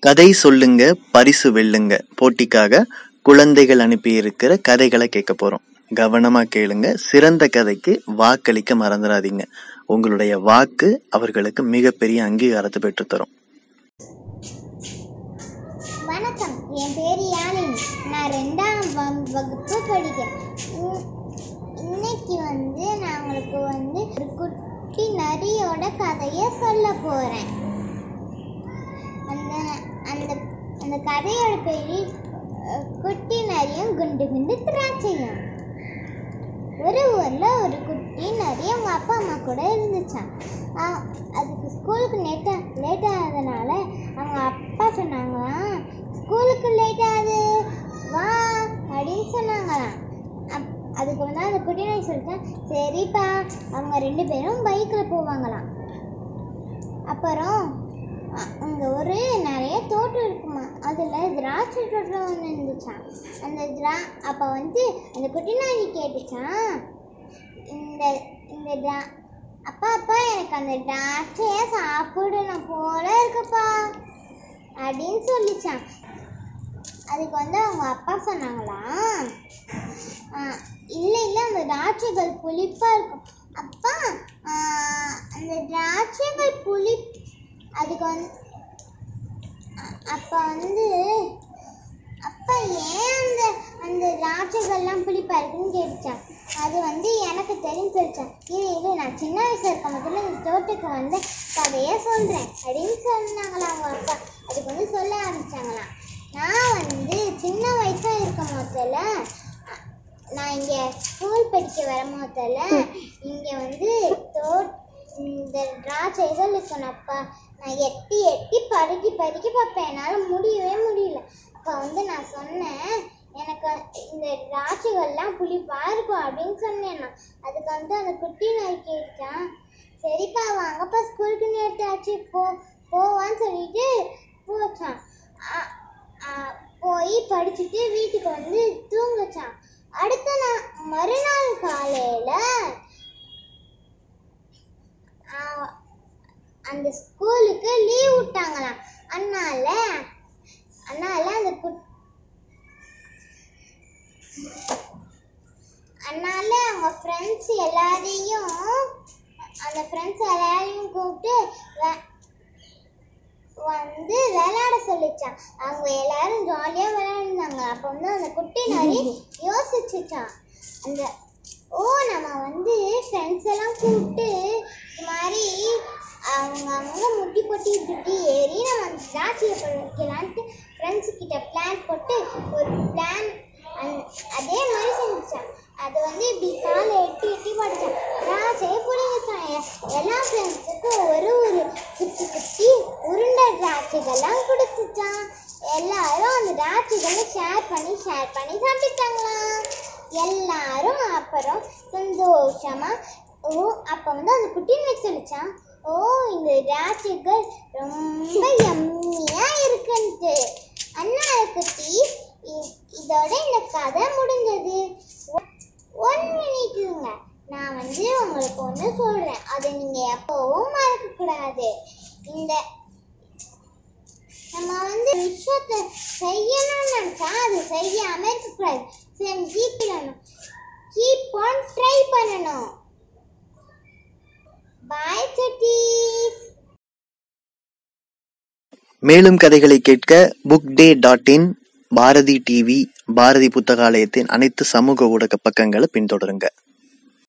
கதை சொல்லுங்க பரிசு வெல்லுங்க போட்டிக்காக குழந்தைகள் அனுப்பியிருக்கிற கதைகளை கேட்க போறோம் கவனமா கேளுங்க சிறந்த கதைக்கு வாக்களிக்க மறந்துடாதீங்க உங்களுடைய வாக்கு அவர்களுக்கு மிகப்பெரிய அங்கீகாரத்தை பெற்றுத்தரும் வணக்கம் என் பேர் யாழினி நான் ரெண்டாம் வ- வகுப்பு படிக்கிறேன் இன்- இன்னைக்கு வந்து நான் உங்களுக்கு வந்து ஒரு குட்டி நரியோட கதையை சொல்ல போறேன் அந்த அந்த அந்த கதையோட பேரு அஹ், குட்டி நரியும் குண்டு குண்டு திராட்சையும் ஒரு ஊர்ல ஒரு குட்டி நரி அவங்க அப்பா அம்மா கூட இருந்துச்சான் ஆ- அதுக்கு ஸ்கூலுக்கு லேட்டா லேட் ஆனதுனால அவங்க அப்பா சொன்னாங்களாம் ஸ்கூலுக்கு லேட் ஆகுது வா அப்படின்னு சொன்னாங்களாம் அப்- அதுக்கு வந்து அந்த குட்டி நாய் சொல்லிட்டேன் சரிப்பா அவங்க ரெண்டு பேரும் பைக்கில் போவாங்களாம் அப்புறம் அ- அங்க ஒரு நிறைய தோட்டம் இருக்குமா அதுல திராட்சை தோட்டம் ஒன்று இருந்துச்சாம் அந்த திரா அப்ப வந்து அந்த குட்டி நாய் கேட்டுச்சான் இந்த இந்த திரா அப்பா அப்பா எனக்கு அந்த திராட்சைய சாப்பிடணும் போல இருக்குப்பா அப்படின்னு சொல்லிச்சான் அதுக்கு வந்து அவங்க அப்பா சொன்னாங்களாம் ஆ, இல்ல இல்ல அந்த திராட்சைகள் புளிப்பா இருக்கும் அப்பா ஆ, அந்த திராட்சைகள் புளி அதுக்கு வந்து அ- அப்ப வந்து அப்பா ஏன் அந்த அந்த திராட்சைகள்லாம் புளிப்பா இருக்குன்னு கேட்டுச்சான் அது வந்து எனக்கு தெரியும் சொல்லிச்சான் இது இது நான் சின்ன வயசுல இருக்க முதல்ல இந்த தோட்டத்துக்கு வந்து கதையை சொல்றேன் அப்படின்னு சொன்னாங்களாம் அவங்க அப்பா அதுக்கு வந்து சொல்ல ஆரம்பிச்சாங்களாம் நான் வந்து சின்ன வயசா இருக்கும் முதல்ல அ- நான் இங்க ஸ்கூல் படிக்க வர முதல்ல இங்க வந்து தோட் இந்த திராட்சைகள் இருக்கணும்ப்பா நான் எட்டி எட்டி பருகி பருகி பார்ப்பேன் என்னால் முடியவே முடியல அப்போ வந்து நான் சொன்னேன் எனக்கு இந்த திராட்சைகள்லாம் புளிப்பா இருக்கும் அப்படின்னு சொன்னேன் நான் அதுக்கு வந்து அந்த குட்டி நாய் கேட்டான் சரிப்பா வாங்கப்பா ஸ்கூலுக்கு நேரத்து ஆச்சு போ போவான்னு சொல்லிட்டு போச்சான் அ- அ- போய் படிச்சுட்டு வீட்டுக்கு வந்து தூங்குச்சான் அடுத்த நாள் மறுநாள் காலையில ஆ, அந்த ஸ்கூலுக்கு லீவ் விட்டாங்களாம் அதனால அதனால அந்த குட் அதனால அவங்க ஃப்ரெண்ட்ஸ் எல்லாரையும் அந்த ஃப்ரெண்ட்ஸ் எல்லாரையும் கூப்பிட்டு வே- வந்து விளையாட சொல்லிச்சான் அவங்க எல்லாரும் ஜாலியா விளையாடுனாங்க அப்ப வந்து அந்த குட்டி நரி யோசிச்சுச்சான் அந்த ஓ நம்ம வந்து ஃப்ரெண்ட்ஸ் எல்லாம் கூப்பிட்டு இது மாதிரி அவங்க அவங்க முட்டி போட்டி இப்படி ஏறி நம்ம அந்த திராட்சையை பறிக்கலான்ட்டு ஃப்ரெண்ட்ஸ் கிட்ட பிளான் போட்டு ஒரு பிளான் அதே மாதிரி செஞ்சுச்சான் அது வந்து இப்படி காலை எட்டி எட்டி படிச்சான் திராட்சையை பிடிங்கிச்சான் எல்லா ஃப்ரெண்ட்ஸுக்கும் ஒரு ஒரு குட்டி குட்டி உருண்டை திராட்சைகள்லாம் கொடுத்துச்சான் எல்லாரும் அந்த திராட்சைகளை ஷேர் பண்ணி ஷேர் பண்ணி சாப்பிட்டாங்களாம் எல்லாரும் அப்புறம் சந்தோஷமா ஓ அப்ப வந்து அந்த குட்டி நாய் சொல்லிச்சான் ஓ இந்த திராட்சைகள் ரொம்ப எம்மியா இருக்குன்ட்டு அண்ணா குட்டி இ- இதோட இந்த கதை முடிஞ்சது ஒன் மினிட்டுங்க நான் வந்து உங்களுக்கு ஒன்று சொல்றேன் அதை நீங்க எப்பவும் மறக்க கூடாது இந்த நம்ம வந்து விஷயத்த செய்யணும்னு நினைச்சா அது செய்யாம இருக்கக்கூடாது செஞ்சுக்கணும் கீப் ஆன் ட்ரை பண்ணணும் பாய் சுட்டீஸ் மேலும் கதைகளை கேட்க book day dot in Bharathi TV Bharathi புத்தகாலயத்தின் அனைத்து சமூக ஊடக பக்கங்களை பின்தொடருங்க